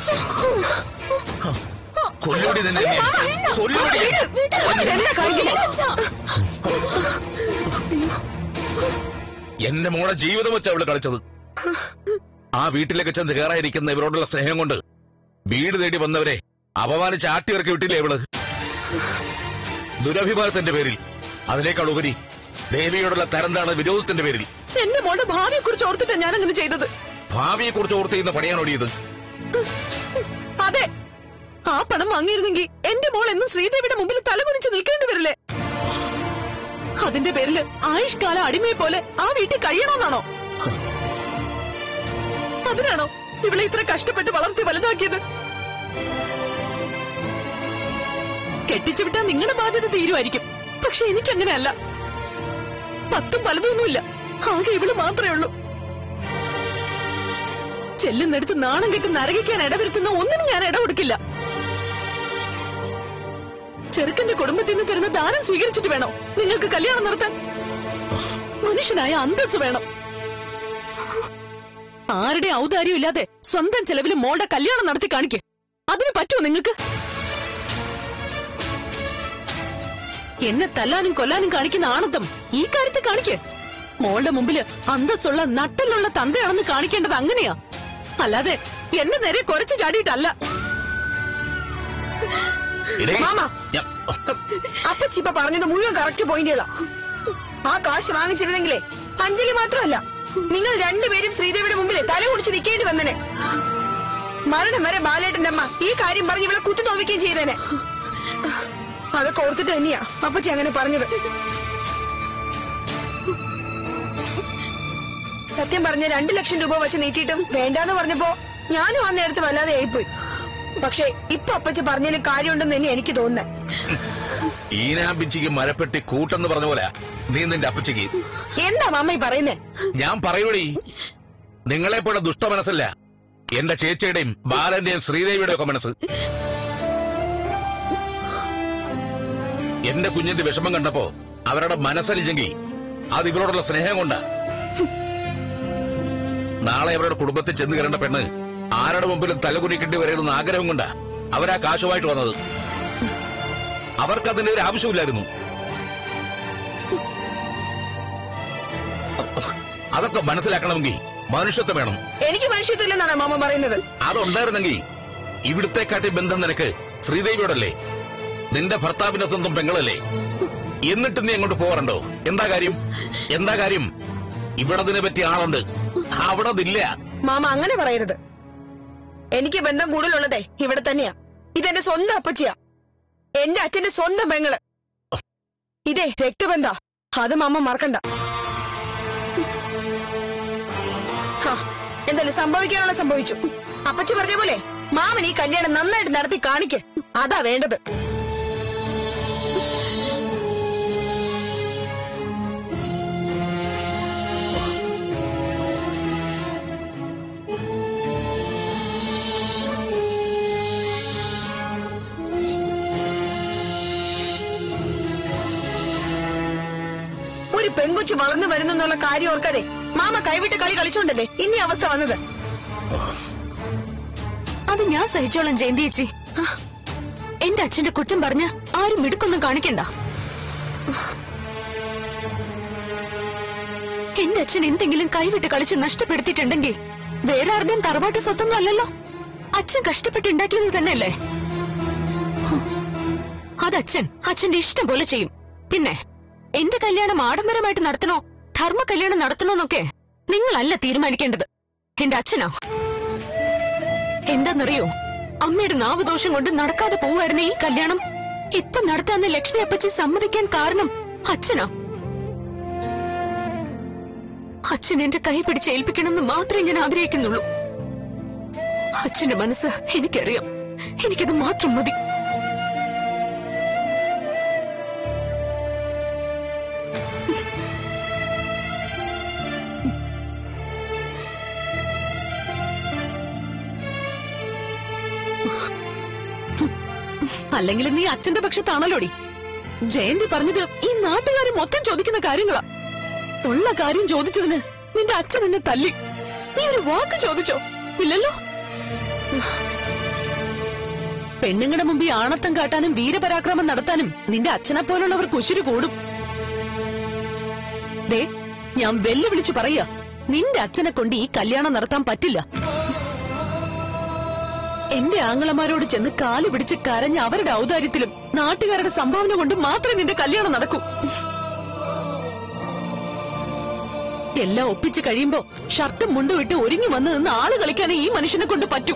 കൊല്ലൂടി നിന്നെ ഞാൻ. കൊല്ലൂടി എന്താ കാണിക്കുന്നത് എന്റെ മോളെ ജീവിതം വെച്ച് അവള് കളിച്ചത് ആ വീട്ടിലേക്ക് ചെന്ന് കയറായിരിക്കുന്ന ഇവരോടുള്ള സ്നേഹം കൊണ്ട് വീട് തേടി വന്നവരെ അപമാനിച്ച് ആട്ടിയിറക്കി വിട്ടില്ലേ ഇവള് ദുരഭിമാനത്തിന്റെ പേരിൽ അതിനേക്കാൾ ഉപരി ദേവിയോടുള്ള തരംതാണ് വിരോധത്തിന്റെ പേരിൽ എന്റെ മോളുടെ ഭാവിയെ കുറിച്ച് ഓർത്തിട്ടാ ഞാൻ അങ്ങനെ ചെയ്തത് ഭാവിയെ കുറിച്ച് ഓർത്ത് ചെയ്യുന്ന പണിയാണ് ഓടിയത് അതെ ആ പണം വാങ്ങിയിരുന്നെങ്കിൽ എന്റെ മോൾ എന്നും ശ്രീദേവിയുടെ മുമ്പിൽ തലകുനിച്ച് നിൽക്കേണ്ടി വരില്ലേ അതിന്റെ പേരില് ആയുഷ്കാല അടിമയെ പോലെ ആ വീട്ടിൽ കഴിയണമെന്നാണോ അതിനാണോ ഇവളെ ഇത്ര കഷ്ടപ്പെട്ട് വളർത്തി വലുതാക്കിയത് കെട്ടിച്ചു വിട്ടാ നിങ്ങളുടെ ബാധ്യത തീരുമായിരിക്കും പക്ഷെ എനിക്കങ്ങനെയല്ല പത്തും പലതൊന്നുമില്ല ആകെ ഇവള് മാത്രമേ ഉള്ളൂ ചെല്ലുന്നിടത്ത് നാണം കെട്ട് നരകിക്കാൻ ഇടവരുത്തുന്ന ഒന്നിനും ഞാൻ ഇട കൊടുക്കില്ല ചെറുക്കന്റെ കുടുംബത്തിൽ നിന്ന് തരുന്ന ദാനം സ്വീകരിച്ചിട്ട് വേണോ നിങ്ങൾക്ക് കല്യാണം നടത്താൻ മനുഷ്യനായ അന്തസ് വേണം ആരുടെ ഔദാര്യം ഇല്ലാതെ സ്വന്തം ചെലവിൽ മോളുടെ കല്യാണം നടത്തി കാണിക്ക് അതിന് പറ്റുമോ നിങ്ങൾക്ക് എന്നെ തല്ലാനും കൊല്ലാനും കാണിക്കുന്ന ആണത്തം ഈ കാര്യത്തിൽ കാണിക്ക് മോളുടെ മുമ്പില് അന്തസ്സുള്ള നട്ടലുള്ള തന്തയാണെന്ന് കാണിക്കേണ്ടത് അങ്ങനെയാ അല്ലാതെ എന്നെ നേരെ കുറച്ച് ചാടിയിട്ടല്ല എടേ, മാമ. ഞാൻ- അപ്പച്ചി ഇപ്പൊ പറഞ്ഞത് മുഴുവൻ കറക്റ്റ് പോയിന്റുകളാ ആ കാശ് വാങ്ങിച്ചിരുന്നെങ്കിലേ അഞ്ജലി മാത്രമല്ല നിങ്ങൾ രണ്ടുപേരും ശ്രീദേവിയുടെ മുമ്പിൽ തല കുടിച്ച് നിൽക്കേണ്ടി വന്നനെ മരണം വരെ ബാലേട്ടന്റെ അമ്മ ഈ കാര്യം പറഞ്ഞ് ഇവളെ കുത്തു നോവിക്കുകയും ചെയ്തേനെ അതൊക്കെ ഓർത്തിട്ട് തന്നെയാ അപ്പച്ചി അങ്ങനെ പറഞ്ഞത് സത്യം പറഞ്ഞ രണ്ടു ലക്ഷം രൂപ വെച്ച് നീട്ടിയിട്ടും വേണ്ടാന്ന് പറഞ്ഞപ്പോ ഞാനും ആ നേരത്ത് വല്ലാതെ ആയിപ്പോയി പക്ഷെ ഇപ്പൊ അപ്പച്ചി പറഞ്ഞതിൽ കാര്യമുണ്ടെന്ന് തന്നെ എനിക്ക് തോന്നുന്നത് ഈനാമ്പിച്ചിക്ക് മരപ്പെട്ടി കൂട്ടെന്ന് പറഞ്ഞ പോലെ നീ നിന്റെ അപ്പച്ചിക്ക് എന്താ മാമ ഈ പറയുന്നേ ഞാൻ പറയൂടി നിങ്ങളെപ്പോലെ ദുഷ്ടമനസ്സല്ല എന്റെ ചേച്ചിയുടെയും ബാലന്റെയും ശ്രീദേവിയുടെയും ഒക്കെ മനസ്സ് എന്റെ കുഞ്ഞിന്റെ വിഷമം കണ്ടപ്പോ അവരുടെ മനസ്സലില്ലെങ്കിൽ അത് ഇവരോടുള്ള സ്നേഹം കൊണ്ടാ നാളെ അവരുടെ കുടുംബത്തിൽ ചെന്ന് കയറേണ്ട പെണ്ണ് ആരുടെ മുമ്പിലും തലകുനിക്കേണ്ടി വരരുന്ന ആഗ്രഹം കൊണ്ടാ അവരാ കാശുമായിട്ട് വന്നത് അവർക്ക് അതിന്റെ ഒരു ആവശ്യമില്ലായിരുന്നു അതൊക്കെ മനസ്സിലാക്കണമെങ്കിൽ മനുഷ്യത്വം വേണം എനിക്ക് മനുഷ്യത്വമില്ലെന്നാണ് മാമ പറയുന്നത് അതുണ്ടായിരുന്നെങ്കിൽ ഇവിടുത്തെക്കാട്ടി ബന്ധം നിനക്ക് ശ്രീദേവിയോടല്ലേ നിന്റെ ഭർത്താവിന്റെ സ്വന്തം പെങ്ങളല്ലേ എന്നിട്ട് നീ അങ്ങോട്ട് പോകാറുണ്ടോ എന്താ കാര്യം എന്താ കാര്യം ഇവിടതിനെ പറ്റി ആളുണ്ട് അവിടെ അതില്ല മാമ അങ്ങനെ പറയരുത് എനിക്ക് ബന്ധം കൂടുതലുള്ളതേ ഇവിടെ തന്നെയാ ഇതെന്റെ സ്വന്തം അപ്പച്ചിയാ എന്റെ അച്ഛന്റെ സ്വന്തം പെങ്ങള് ഇതേ രക്തബന്ധ അത് മാമ മറക്കണ്ട ഹാ, എന്തായാലും സംഭവിക്കാനുള്ള സംഭവിച്ചു അപ്പച്ചി പറഞ്ഞ പോലെ മാമൻ ഈ കല്യാണം നന്നായിട്ട് നടത്തി കാണിക്ക് അതാ വേണ്ടത് ഒരു പെൺകൊച്ചു വളർന്നു വരുന്നെന്നുള്ള കാര്യം ഓർക്കാതെ മാമ കൈവിട്ട് കളി കളിച്ചോണ്ടല്ലേ ഇനി അവസ്ഥ വന്നത് അത് ഞാൻ സഹിച്ചോളാം ജയന്തി ചേച്ചി എന്റെ അച്ഛന്റെ കുറ്റം പറഞ്ഞ് ആരും മിടുക്കൊന്നും കാണിക്കണ്ട എന്റെ അച്ഛൻ എന്തെങ്കിലും കൈവിട്ട് കളിച്ച് നഷ്ടപ്പെടുത്തിയിട്ടുണ്ടെങ്കിൽ വേറെ ആരുടെയും തറവാട്ട് സ്വത്തൊന്നും അല്ലല്ലോ അച്ഛൻ കഷ്ടപ്പെട്ടുണ്ടാക്കിയത് തന്നെയല്ലേ ഹും. അത് അച്ഛൻ അച്ഛന്റെ ഇഷ്ടം പോലെ ചെയ്യും പിന്നെ എന്റെ കല്യാണം ആഡംബരമായിട്ട് നടത്തണോ ധർമ്മ കല്യാണം നടത്തണോന്നൊക്കെ നിങ്ങളല്ല തീരുമാനിക്കേണ്ടത് എന്റെ അച്ഛനാ എന്താന്നറിയോ അമ്മയുടെ നാവദോഷം കൊണ്ട് നടക്കാതെ പോവായിരുന്ന ഈ കല്യാണം ഇപ്പൊ നടത്താന്ന് ലക്ഷ്മി അപ്പച്ചി സമ്മതിക്കാൻ കാരണം അച്ഛനാ അച്ഛൻ എന്റെ കൈ പിടിച്ച് ഏൽപ്പിക്കണമെന്ന് മാത്രമേ ഞാൻ ആഗ്രഹിക്കുന്നുള്ളൂ അച്ഛന്റെ മനസ്സ് എനിക്കറിയാം എനിക്കത് മാത്രം മതി അല്ലെങ്കിൽ നീ അച്ഛന്റെ പക്ഷത്താണല്ലോടി ജയന്തി പറഞ്ഞത് ഈ നാട്ടുകാർ മൊത്തം ചോദിക്കുന്ന കാര്യങ്ങളാ ഉള്ള കാര്യം ചോദിച്ചതിന് നിന്റെ അച്ഛൻ എന്നെ തല്ലി നീ ഒരു വാക്ക് ചോദിച്ചോ ഇല്ലല്ലോ പെണ്ണുങ്ങളുടെ മുമ്പിൽ ആണത്തം കാട്ടാനും വീരപരാക്രമം നടത്താനും നിന്റെ അച്ഛനെ പോലുള്ളവർ കുശുരു കൂടും ദേ ഞാൻ വെല്ലുവിളിച്ചു പറയാ നിന്റെ അച്ഛനെ കൊണ്ട് ഈ കല്യാണം നടത്താൻ പറ്റില്ല എന്റെ ആങ്ങളമാരോട് ചെന്ന് കാല് പിടിച്ച് കരഞ്ഞ് അവരുടെ ഔദാര്യത്തിലും നാട്ടുകാരുടെ സംഭാവന കൊണ്ട് മാത്രമേ നിന്റെ കല്യാണം നടക്കൂ എല്ലാം ഒപ്പിച്ച് കഴിയുമ്പോ ഷർട്ടും മുണ്ടും ഇട്ട് ഒരുങ്ങി വന്ന് നിന്ന് ആള് കളിക്കാനേ ഈ മനുഷ്യനെ കൊണ്ട് പറ്റൂ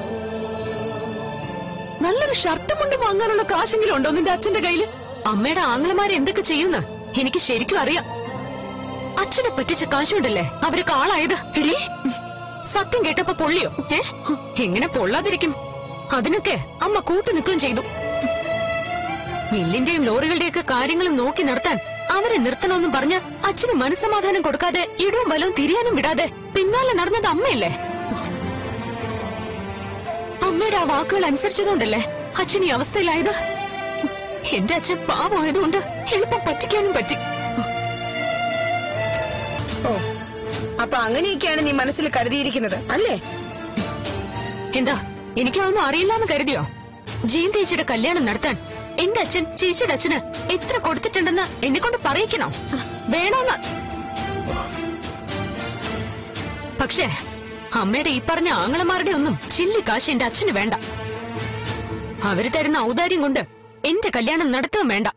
നല്ലൊരു ഷർട്ടും മുണ്ടും വാങ്ങാനുള്ള കാശെങ്കിലും ഉണ്ടോ നിന്റെ അച്ഛന്റെ കയ്യില് അമ്മയുടെ ആങ്ങളമാരെ എന്തൊക്കെ ചെയ്യുന്ന എനിക്ക് ശരിക്കും അറിയാം അച്ഛനെ പറ്റിച്ച കാശുണ്ടല്ലേ അവര് കാളായത് എടീ സത്യം കേട്ടപ്പോ പൊള്ളിയോ ഏ എങ്ങനെ പൊള്ളാതിരിക്കും അതിനൊക്കെ അമ്മ കൂട്ടു നിൽക്കുകയും ചെയ്തു മില്ലിന്റെയും ലോറികളുടെയൊക്കെ കാര്യങ്ങൾ നോക്കി നടത്താൻ അവരെ നിർത്തണമെന്നും പറഞ്ഞ് അച്ഛന് മനസ്സമാധാനം കൊടുക്കാതെ ഇടവും വലവും തിരിയാനും വിടാതെ പിന്നാലെ നടന്നത് അമ്മയല്ലേ അമ്മയുടെ ആ വാക്കുകൾ അനുസരിച്ചതുകൊണ്ടല്ലേ അച്ഛൻ ഈ അവസ്ഥയിലായത് എന്റെ അച്ഛൻ പാവമായതുകൊണ്ട് എളുപ്പം പറ്റിക്കാനും പറ്റി ഓ അപ്പൊ അങ്ങനെയൊക്കെയാണ് നീ മനസ്സിൽ കരുതിയിരിക്കുന്നത് അല്ലേ എന്താ എനിക്കതൊന്നും അറിയില്ലാന്ന് കരുതിയോ ജയൻ ചേച്ചിയുടെ കല്യാണം നടത്താൻ എന്റെ അച്ഛൻ ചേച്ചിയുടെ അച്ഛന് എത്ര കൊടുത്തിട്ടുണ്ടെന്ന് എന്നെ കൊണ്ട് പറയിക്കണോ വേണോന്ന് പക്ഷേ അമ്മയുടെ ഈ പറഞ്ഞ ആങ്ങളമാരുടെ ഒന്നും ചില്ലി കാശ് എന്റെ അച്ഛന് വേണ്ട അവര് തരുന്ന ഔദാര്യം കൊണ്ട് എന്റെ കല്യാണം നടത്തുകയും വേണ്ട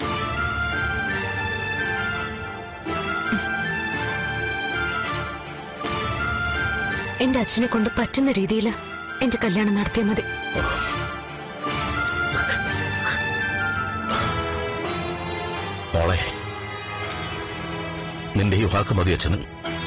എന്റെ അച്ഛനെ കൊണ്ട് പറ്റുന്ന രീതിയിൽ എന്റെ കല്യാണം നടത്തിയാൽ മതി മോളെ നിന്റെ ഈ വാക്ക് മതി അച്ഛന്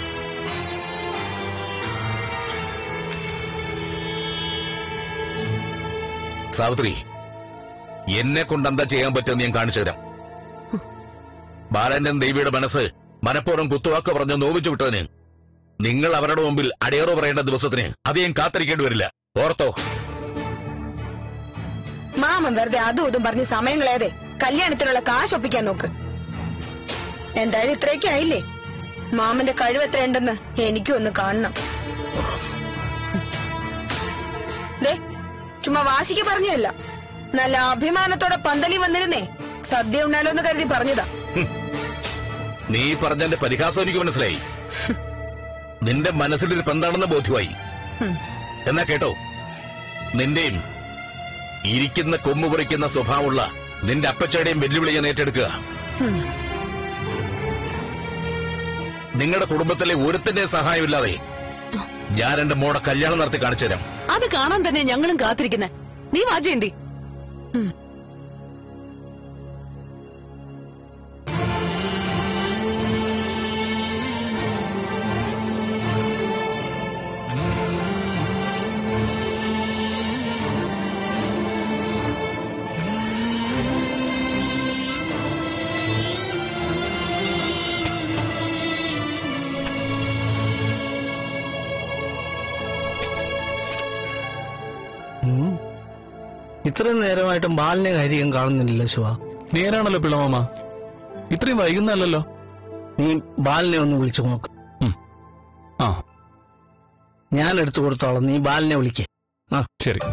സാവിത്രി എന്നെ കൊണ്ട് എന്താ ചെയ്യാൻ പറ്റുമെന്ന് ഞാൻ കാണിച്ചു തരാം ബാലന്റെ ദേവിയുടെ മനസ്സ് മനഃപൂർവ്വം കുത്തുവാക്ക് പറഞ്ഞ് നോവിച്ചു വിട്ടതിന് നിങ്ങൾ അവരുടെ മുമ്പിൽ അടിയറു പറയേണ്ട ദിവസത്തിന് അധികം കാത്തിരിക്കേണ്ടി വരില്ല ഓർത്തോ മാമൻ വെറുതെ അതും ഇതും പറഞ്ഞ് സമയം കളയാതെ കല്യാണത്തിനുള്ള കാശ് ഒപ്പിക്കാൻ നോക്ക് എന്തായാലും ഇത്രയൊക്കെ ആയില്ലേ മാമന്റെ കഴിവ് എത്രയുണ്ടെന്ന് എനിക്കും ഒന്ന് കാണണം ദേ ചുമ്മാ വാശിക്ക് പറഞ്ഞല്ല നല്ല അഭിമാനത്തോടെ പന്തലി വന്നിരുന്നേ സദ്യ ഉണ്ണാലോ എന്ന് കരുതി പറഞ്ഞതാ നീ പറഞ്ഞതിന്റെ പരിഹാസം എനിക്ക് മനസ്സിലായി നിന്റെ മനസ്സിലൊരു എന്താണെന്ന് ബോധ്യമായി എന്നാ കേട്ടോ നിന്റെയും ഇരിക്കുന്ന കൊമ്പ് പറിക്കുന്ന സ്വഭാവമുള്ള നിന്റെ അപ്പച്ചയുടെയും വെല്ലുവിളി ഞാൻ ഏറ്റെടുക്കുക നിങ്ങളുടെ കുടുംബത്തിലെ ഒരുത്തിന്റെ സഹായമില്ലാതെ ഞാൻ എന്റെ മോടെ കല്യാണം നടത്തി കാണിച്ചു തരാം അത് കാണാൻ തന്നെ ഞങ്ങളും കാത്തിരിക്കുന്നെ നീ വാ ജയന്തി ഇത്രയും നേരമായിട്ടും ബാലിനെ കാര്യം കാണുന്നില്ലല്ലോ ശിവ നേരാണല്ലോ പിളമാമ ഇത്രയും വൈകുന്നല്ലോ നീ ബാലിനെ ഒന്ന് വിളിച്ചു നോക്ക് ആ ഞാൻ എടുത്തു കൊടുത്തോളാം നീ ബാലിനെ വിളിക്കേ ആ ശരി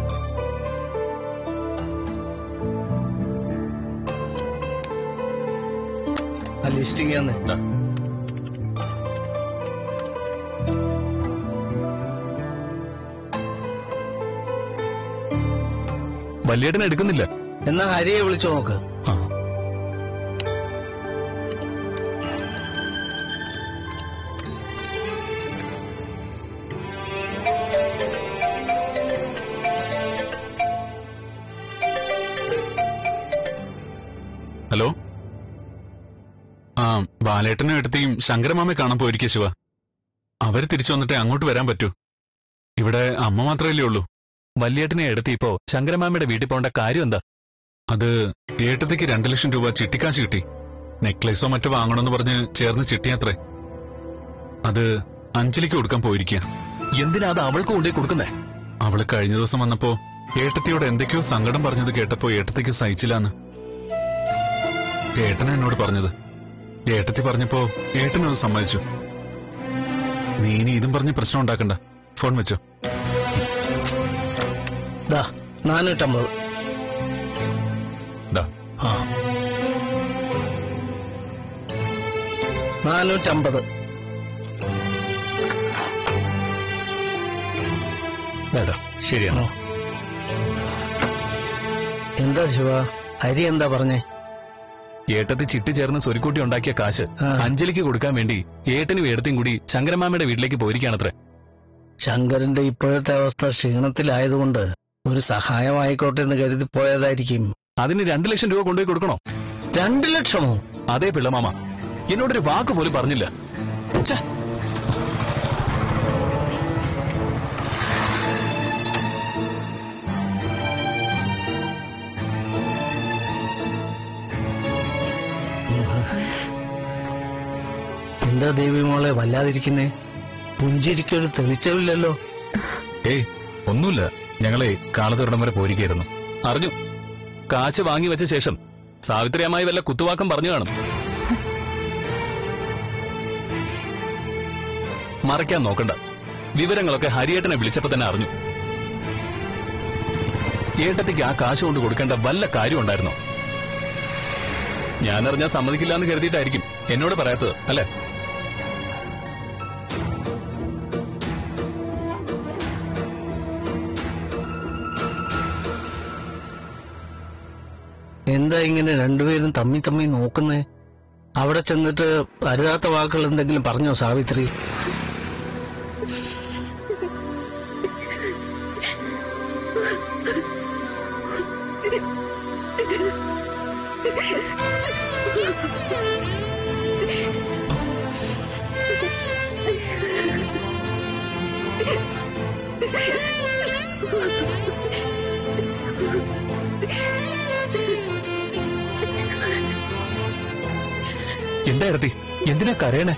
ആ ലിസ്റ്റിംഗ് തന്നെ വല്യേട്ടൻ എടുക്കുന്നില്ല എന്നാ ഹരിയെ വിളിച്ചു നോക്ക് ആ ഹലോ ആ ബാലേട്ടനും എടുത്തിയും ശങ്കരമാമയെ കാണാൻ പോയിരിക്കുക ശിവ അവര് തിരിച്ചു വന്നിട്ടേ അങ്ങോട്ട് വരാൻ പറ്റൂ ഇവിടെ അമ്മ മാത്രമല്ലേ ഉള്ളൂ വല്യേട്ടനെ എടുത്ത് ഇപ്പോ ശങ്കരമാമയുടെ വീട്ടിൽ പോകേണ്ട കാര്യം എന്താ അത് ഏട്ടത്തേക്ക് രണ്ടു ലക്ഷം രൂപ ചിട്ടിക്കാശ് കിട്ടി നെക്ലേസോ മറ്റോ വാങ്ങണമെന്ന് പറഞ്ഞ് ചേർന്ന് ചിട്ടിയാത്രേ അത് അഞ്ജലിക്ക് കൊടുക്കാൻ പോയിരിക്കുക എന്തിനാ അത് അവൾക്ക് കൊണ്ടേ കൊടുക്കുന്നേ അവള് കഴിഞ്ഞ ദിവസം വന്നപ്പോ ഏട്ടത്തിയോട് എന്തൊക്കെയോ സങ്കടം പറഞ്ഞത് കേട്ടപ്പോ ഏട്ടത്തിക്ക് സഹിച്ചില്ലാന്ന് ഏട്ടനാ എന്നോട് പറഞ്ഞത് ഏട്ടത്തി പറഞ്ഞപ്പോ ഏട്ടനത് സമ്മതിച്ചു നീ ഇനി ഇതും പറഞ്ഞ് പ്രശ്നം ഉണ്ടാക്കണ്ട ഫോൺ വെച്ചോ ദാ നാനൂറ്റമ്പത് നാനൂറ്റമ്പത് വേണ്ട ശരിയാണോ എന്താ ശിവ ഹരി എന്താ പറഞ്ഞേ ഏട്ടത്തി ചിട്ടി ചേർന്ന് സ്വരുക്കൂട്ടി ഉണ്ടാക്കിയ കാശ് ആ. അഞ്ജലിക്ക് കൊടുക്കാൻ വേണ്ടി ഏട്ടനും ഏടത്തിയും കൂടി ശങ്കരമാമയുടെ വീട്ടിലേക്ക് പോയിരിക്കാണത്രേ ശങ്കരന്റെ ഇപ്പോഴത്തെ അവസ്ഥ ക്ഷീണത്തിലായതുകൊണ്ട് ഒരു സഹായമായിക്കോട്ടെ എന്ന് കരുതി പോയതായിരിക്കും അതിന് രണ്ടു ലക്ഷം രൂപ കൊണ്ടുപോയി കൊടുക്കണോ രണ്ടു ലക്ഷമോ അതേ പിള്ളമാമ എന്നോടൊരു വാക്ക് പോലും പറഞ്ഞില്ല ഛെ, എന്താ ദേവി മോളെ വല്ലാതിരിക്കുന്നേ പുഞ്ചിരിക്കൊരു തെളിച്ചമില്ലല്ലോ ഏയ് ഒന്നുമില്ല ഞങ്ങളെ കാലത്തോടം വരെ പോയിരിക്കായിരുന്നു അറിഞ്ഞു കാശ് വാങ്ങി വെച്ച ശേഷം സാവിത്രി അമ്മായി വല്ല കുത്തുവാക്കം പറഞ്ഞു കാണും മറയ്ക്കാൻ നോക്കണ്ട വിവരങ്ങളൊക്കെ ഹരിയേട്ടനെ വിളിച്ചപ്പോ തന്നെ അറിഞ്ഞു ഏട്ടത്തിക്ക് ആ കാശ് കൊണ്ട് കൊടുക്കേണ്ട വല്ല കാര്യം ഉണ്ടായിരുന്നോ ഞാനറിഞ്ഞാൽ സമ്മതിക്കില്ല എന്ന് കരുതിയിട്ടായിരിക്കും എന്നോട് പറയാത്തത് അല്ലേ എന്താ ഇങ്ങനെ രണ്ടുപേരും തമ്മി തമ്മി നോക്കുന്നേ അവിടെ ചെന്നിട്ട് അരുതാത്ത വാക്കുകൾ എന്തെങ്കിലും പറഞ്ഞോ സാവിത്രി എന്താ എടുത്തി എന്തിനാ കരയണേ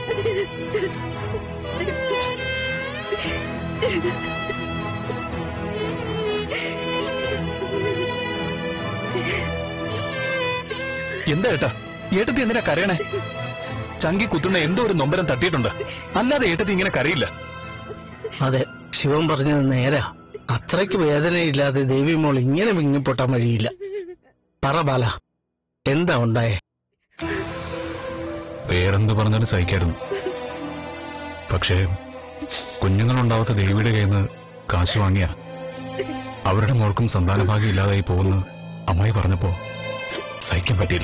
എന്താ ഏട്ടാ ഏട്ടത്തി എന്തിനാ കരയണേ ചങ്കി കുത്തുന്ന എന്തോ ഒരു നൊമ്പരം തട്ടിയിട്ടുണ്ട് അല്ലാതെ ഏട്ടത്തി ഇങ്ങനെ കരയില്ല അതെ ശിവൻ പറഞ്ഞത് നേരാ അത്രയ്ക്ക് വേദനയില്ലാതെ ദേവി മോൾ ഇങ്ങനെ വിങ്ങിപ്പൊട്ടാൻ വഴിയില്ല പറ ബാല എന്താ ഉണ്ടായേ വേറെന്ത് പറഞ്ഞാലും സഹിക്കായിരുന്നു പക്ഷേ കുഞ്ഞുങ്ങളുണ്ടാവാത്ത ദേവിയുടെ കയ്യിൽ നിന്ന് കാശ് വാങ്ങിയ അവരുടെ മോൾക്കും സന്താനഭാഗ്യം ഇല്ലാതായി പോകുന്നു അമ്മായി പറഞ്ഞപ്പോ സഹിക്കാൻ പറ്റിയില്ല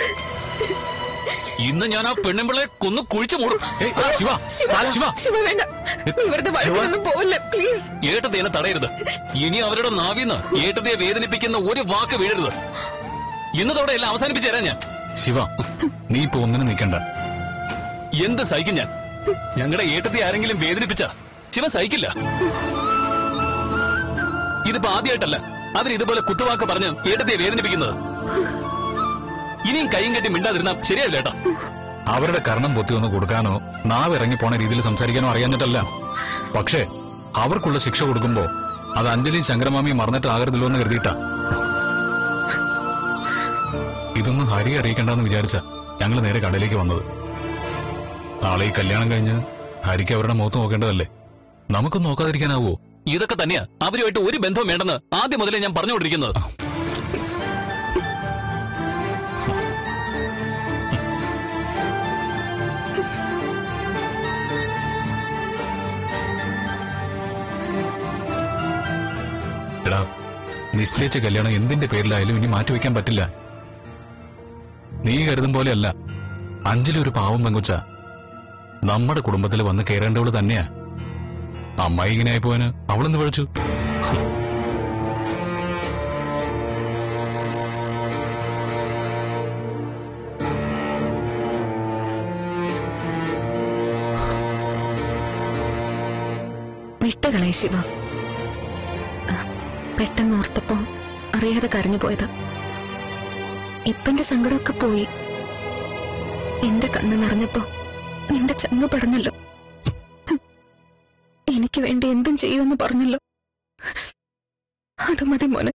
ഇന്ന് ഞാൻ ആ പെണ്ണുമ്പിളെ കൊന്നു കുഴിച്ചു മൂടും ഏയ്, ശിവ ശിവ ശിവ വേണ്ട നീ വെറുതെ വഴക്കൊന്നും പോവില്ല പ്ലീസ് ഏട്ടത്തേനെ തടയരുത് ഇനി അവരുടെ നാവിന്ന് ഏട്ടത്തെ വേദനിപ്പിക്കുന്ന ഒരു വാക്ക് വീഴരുത് ഇന്നതോടെ എല്ലാം അവസാനിപ്പിച്ചു തരാം ഞാൻ ശിവ നീ ഇപ്പൊ ഒന്നിനും നിൽക്കണ്ട എന്ത് സഹിക്കും ഞാൻ ഞങ്ങളുടെ ഏട്ടത്തെ ആരെങ്കിലും വേദനിപ്പിച്ച ശിവ സഹിക്കില്ല ഇതിപ്പോ ആദ്യമായിട്ടല്ല അതിന് ഇതുപോലെ കുത്തുവാക്ക് പറഞ്ഞ് ഏട്ടത്തെ വേദനിപ്പിക്കുന്നത് ഇനിയും കൈയും കെട്ടി മിണ്ടാതിരുന്ന ശരിയല്ല ഏട്ടാ അവരുടെ കർണം പൊത്തി ഒന്ന് കൊടുക്കാനോ നാവ് ഇറങ്ങി പോണ രീതിയിൽ സംസാരിക്കാനോ അറിയാഞ്ഞിട്ടല്ല പക്ഷേ അവർക്കുള്ള ശിക്ഷ കൊടുക്കുമ്പോ അത് അഞ്ജലിയും ശങ്കരമാമിയും മറന്നിട്ടാകരുതല്ലോ എന്ന് കരുതിയിട്ടാ ഇതൊന്നും ഹരി അറിയിക്കണ്ടെന്ന് വിചാരിച്ച ഞങ്ങൾ നേരെ കടയിലേക്ക് വന്നത് നാളെ ഈ കല്യാണം കഴിഞ്ഞ് ഹരിക്ക് അവരുടെ മുഖത്ത് നോക്കേണ്ടതല്ലേ നമുക്കൊന്നും നോക്കാതിരിക്കാനാവോ ഇതൊക്കെ തന്നെയാ അവരുമായിട്ട് ഒരു ബന്ധവും വേണ്ടെന്ന് ആദ്യം മുതലേ ഞാൻ പറഞ്ഞുകൊണ്ടിരിക്കുന്നത് എടാ നിശ്ചയിച്ച കല്യാണം എന്തിന്റെ പേരിലായാലും ഇനി മാറ്റിവെക്കാൻ പറ്റില്ല നീ കരുതും പോലെയല്ല അഞ്ജലി ഒരു പാവം പെങ്കുച്ച നമ്മുടെ കുടുംബത്തിൽ വന്ന് കയറേണ്ടവള് തന്നെയാ അമ്മായി ഇങ്ങനെ ആയിപ്പോയന് അവളെന്ന് പഴിച്ചു വിട്ടുകളെ ശിവ ആ, പെട്ടെന്ന് ഓർത്തപ്പോ അറിയാതെ കരഞ്ഞു പോയതാ ഇപ്പന്റെ സങ്കടമൊക്കെ പോയി എന്റെ കണ്ണ് നിറഞ്ഞപ്പോ നിന്റെ ചങ്ങ് പടഞ്ഞല്ലോ ഹും. എനിക്ക് വേണ്ടി എന്തും ചെയ്യുമെന്ന് പറഞ്ഞല്ലോ അത് മതി മോനെ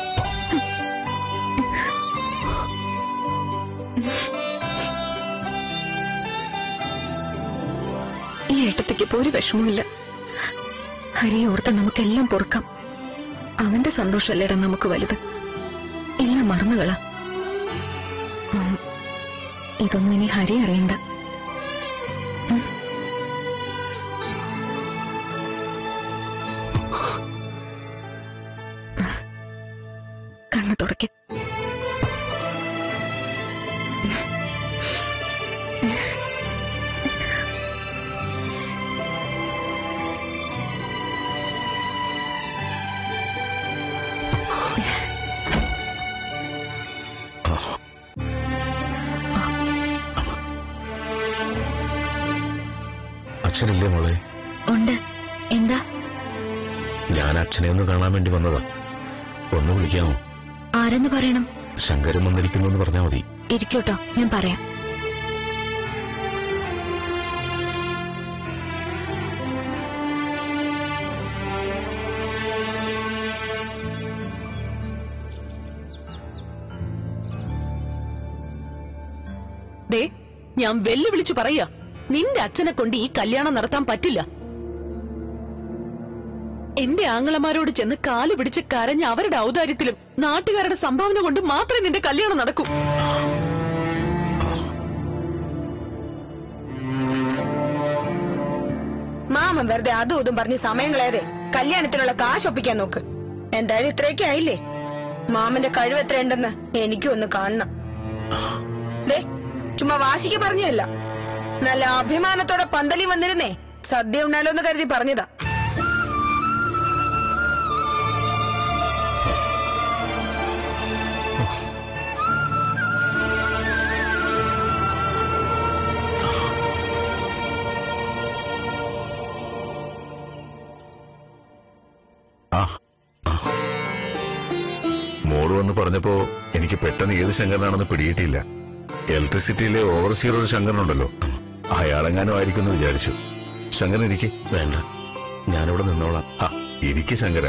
ഈ ഏട്ടത്തിക്ക് ഇപ്പൊ ഒരു വിഷമവുമില്ല ഹരിയെ ഓർത്ത് നമുക്കെല്ലാം പൊറുക്കാം അവന്റെ സന്തോഷമല്ലേടാ നമുക്ക് വലുത് എല്ലാം മറന്നുകളാ ഉം, ഇതൊന്നും ഇനി ഹരി അറിയണ്ട കണ്ണു തുടയ്ക്ക് അച്ഛനില്ലേ മോളെ ഉണ്ട് എന്താ ഞാൻ അച്ഛനെ ഒന്ന് കാണാൻ വേണ്ടി വന്നതാ ഒന്ന് വിളിക്കാമോ ആരെന്ന് പറയണം ശങ്കരൻ വന്നിരിക്കുന്നു എന്ന് പറഞ്ഞാൽ മതി ഇരിക്കൂട്ടോ ഞാൻ പറയാം ദേ ഞാൻ വെല്ലുവിളിച്ചു പറയാ നിന്റെ അച്ഛനെ കൊണ്ട് ഈ കല്യാണം നടത്താൻ പറ്റില്ല എന്റെ ആങ്ങളമാരോട് ചെന്ന് കാല് പിടിച്ച് കരഞ്ഞ അവരുടെ ഔദാര്യത്തിലും നാട്ടുകാരുടെ സംഭാവന കൊണ്ട് മാത്രമേ നിന്റെ കല്യാണം നടക്കൂ മാമൻ വെറുതെ അതും ഇതും പറഞ്ഞ് സമയം കളയാതെ കല്യാണത്തിനുള്ള കാശ് ഒപ്പിക്കാൻ നോക്ക് എന്തായാലും ഇത്രയൊക്കെ ആയില്ലേ മാമന്റെ കഴിവ് എത്രയുണ്ടെന്ന് എനിക്കും ഒന്ന് കാണണം ദേ ചുമ്മാ വാശിക്ക് പറഞ്ഞതല്ല നല്ല അഭിമാനത്തോടെ പന്തലി വന്നിരുന്നേ സദ്യ ഉണ്ണാലോ എന്ന് കരുതി പറഞ്ഞതാ ആ ആ. മോള് വന്ന് പറഞ്ഞപ്പോ എനിക്ക് പെട്ടെന്ന് ഏത് ശങ്കരനാണെന്ന് പിടികിട്ടിയില്ല ഇലക്ട്രിസിറ്റിയിലെ ഓവർസിയർ ഒരു ശങ്കരനുണ്ടല്ലോ അയാളെങ്ങാനും ആയിരിക്കും എന്ന് വിചാരിച്ചു ശങ്കരൻ ഇരിക്കെ വേണ്ട ഞാനിവിടെ നിന്നോളാം ആ ഇരിക്കെ ശങ്കര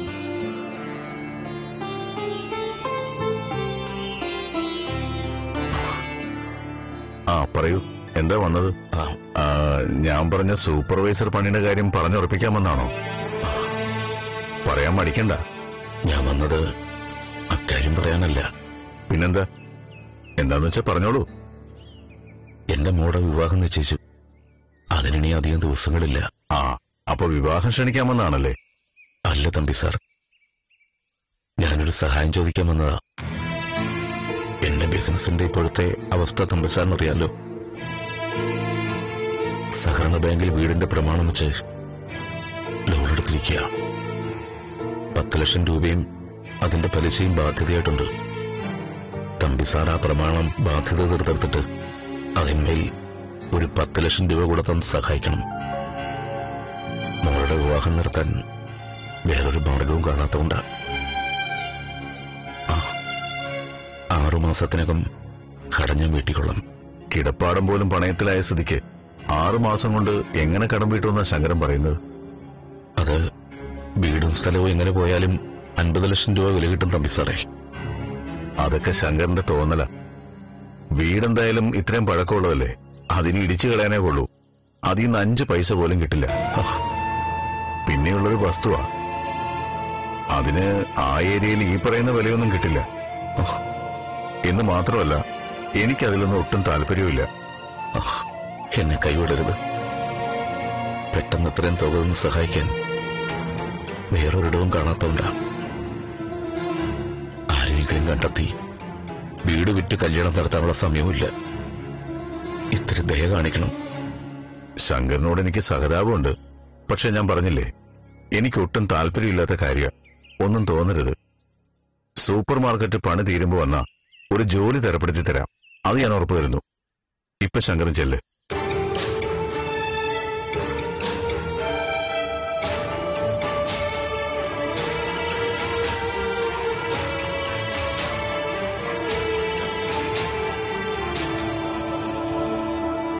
ആ പറയൂ എന്താ വന്നത് ആ, ആ, ഞാൻ പറഞ്ഞ സൂപ്പർവൈസർ പണിയുടെ കാര്യം പറഞ്ഞുറപ്പിക്കാമെന്നാണോ പറയാൻ മടിക്കണ്ട ഞാൻ വന്നത് അക്കാര്യം പറയാനല്ല പിന്നെന്താ എന്താന്ന് വെച്ചാ പറഞ്ഞോളൂ എന്റെ മോടെ വിവാഹം നിശ്ചയിച്ചു അതിനിനി അധികം ദിവസങ്ങളില്ല ആ അപ്പൊ വിവാഹം ക്ഷണിക്കാമെന്നാണല്ലേ അല്ല തമ്പി സാർ ഞാനൊരു സഹായം ചോദിക്കാൻ വന്നതാ എന്റെ ബിസിനസിന്റെ ഇപ്പോഴത്തെ അവസ്ഥ തമ്പി സാറിന് അറിയാലോ സഹകരണ ബാങ്കിൽ വീടിന്റെ പ്രമാണം വെച്ച് ലോൺ എടുത്തിരിക്കുക പത്ത് ലക്ഷം രൂപയും അതിന്റെ പലിശയും ബാധ്യതയായിട്ടുണ്ട് തമ്പി സാർ ആ പ്രമാണം ബാധ്യത തീർത്തെടുത്തിട്ട് അതിന്മേൽ ഒരു പത്ത് ലക്ഷം രൂപ കൂടെ തന്ന് സഹായിക്കണം മോളുടെ വിവാഹം നിർത്താൻ വേറൊരു മാർഗവും കാണാത്തതുകൊണ്ടാ ആ, ആറു മാസത്തിനകം കടം ഞാൻ വീട്ടിക്കൊള്ളാം കിടപ്പാടം പോലും പണയത്തിലായ സ്ഥിതിക്ക് ആറു മാസം കൊണ്ട് എങ്ങനെ കടം വീട്ടുമെന്ന ശങ്കരൻ പറയുന്നത് അത് വീടും സ്ഥലവും എങ്ങനെ പോയാലും അൻപത് ലക്ഷം രൂപ വില കിട്ടും തമ്പി സാറേ അതൊക്കെ ശങ്കരന്റെ തോന്നല വീടെന്തായാലും ഇത്രയും പഴക്കമുള്ളതല്ലേ അതിന് ഇടിച്ചു കളയാനേ കൊള്ളൂ അതിൽ നിന്ന് അഞ്ച് പൈസ പോലും കിട്ടില്ല ആ, പിന്നെയുള്ളൊരു വസ്തുവാ അതിന് ആ ഏരിയയിൽ ഈ പറയുന്ന വിലയൊന്നും കിട്ടില്ല ആ, എന്ന് മാത്രമല്ല എനിക്കതിലൊന്നും ഒട്ടും താല്പര്യമില്ല ആ, എന്നെ കൈവിടരുത് പെട്ടെന്ന് ഇത്രയും തുക ഒന്ന് സഹായിക്കാൻ വേറൊരിടവും കാണാത്തോണ്ടാ ആരെങ്കിലും കണ്ടെത്തി വീട് വിറ്റ് കല്യാണം നടത്താനുള്ള സമയവുമില്ല ഇത്തിരി ദയ കാണിക്കണം ശങ്കരനോട് എനിക്ക് സഹതാപമുണ്ട് പക്ഷെ ഞാൻ പറഞ്ഞില്ലേ എനിക്കൊട്ടും താല്പര്യമില്ലാത്ത കാര്യം ഒന്നും തോന്നരുത് സൂപ്പർ മാർക്കറ്റ് പണി തീരുമ്പോ വന്നാ ഒരു ജോലി തരപ്പെടുത്തി തരാം അത് ഞാൻ ഉറപ്പു തരുന്നു ഇപ്പൊ ശങ്കരൻ ചെല്ല്